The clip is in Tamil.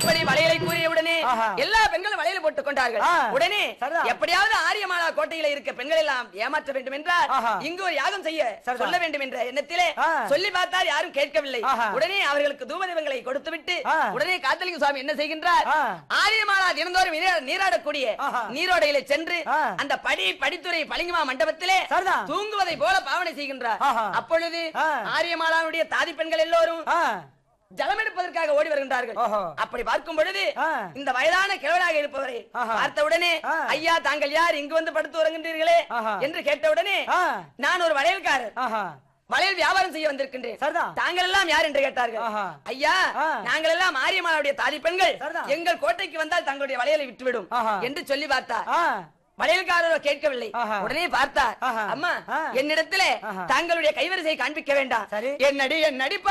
இப்படி வளையலை கூறிய உடனே ஆஹா. எல்லா பெண்களும் வளையல போட்டுக் கொண்டார்கள் ஆ. உடனே சரிதான். எப்படியாவது ஆரியமாலா கோட்டையில இருக்க பெண்கள் எல்லாம் ஏமாற்ற வேண்டும் என்றால் ஆஹா. இங்கு ஒரு யாகம் செய்ய சரிதான். சொல்ல வேண்டும் என்ற எண்ணத்திலே ஆ. சொல்லி பார்த்தால் யாரும் கேட்கவில்லை ஆஹா. உடனே அவர்களுக்கு தூமதீபங்களை கொடுத்துவிட்டு ஆ. உடனே காத்தலிங்க சுவாமி என்ன செய்கின்றார் ஆ. ஆரியமாலா தினந்தோறும் நீரா- நீராடக்கூடிய ஆஹா. நீரோடையில சென்று ஆ. அந்த படி படித்துறை பளிங்குமா மண்டபத்திலே சரிதான். தூங்குவதை போல பாவனை செய்கின்றார் ஆஹா. அப்பொழுது ஆ. ஆரியமாலாவுடைய தாதி பெண்கள் எல்லோரும் ஆ, ஜலம் எடுப்பதற்காக ஓடி வருகின்றார்கள் ஓஹோ. அப்படி பார்க்கும் பொழுது ஆ. இந்த வயதான கிழவனாக இருப்பவரை ஆஹா. பார்த்தவுடனே ஆ. ஐயா தாங்கள் யார் இங்கு வந்து படுத்து உறங்குகிறீர்களே ஆஹா. என்று கேட்டவுடனே ஆ. நான் ஒரு வளையல்காரர் ஆஹா. வளையல் வியாபாரம் செய்ய வந்திருக்கின்றேன் சரிதான். தாங்கள் எல்லாம் யார் என்று கேட்டார்கள் ஆஹா. ஐயா ஆ. நாங்கள் எல்லாம் மாரியம்மாளுடைய தாதி பெண்கள் சரிதான். எங்கள் கோட்டைக்கு வந்தால் தங்களுடைய வளையலை விட்டுவிடும் ஆஹா. என்று சொல்லி பார்த்தார் ஆ, வளையல்காரரோ கேட்கவில்லை ஆஹா. உடனே பார்த்தார் ஆஹா. அம்மா ஆ. என்னிடத்திலே ஆஹா. தங்களுடைய கைவரிசை காண்பிக்க வேண்டாம் சரி. என்னடி என்னடி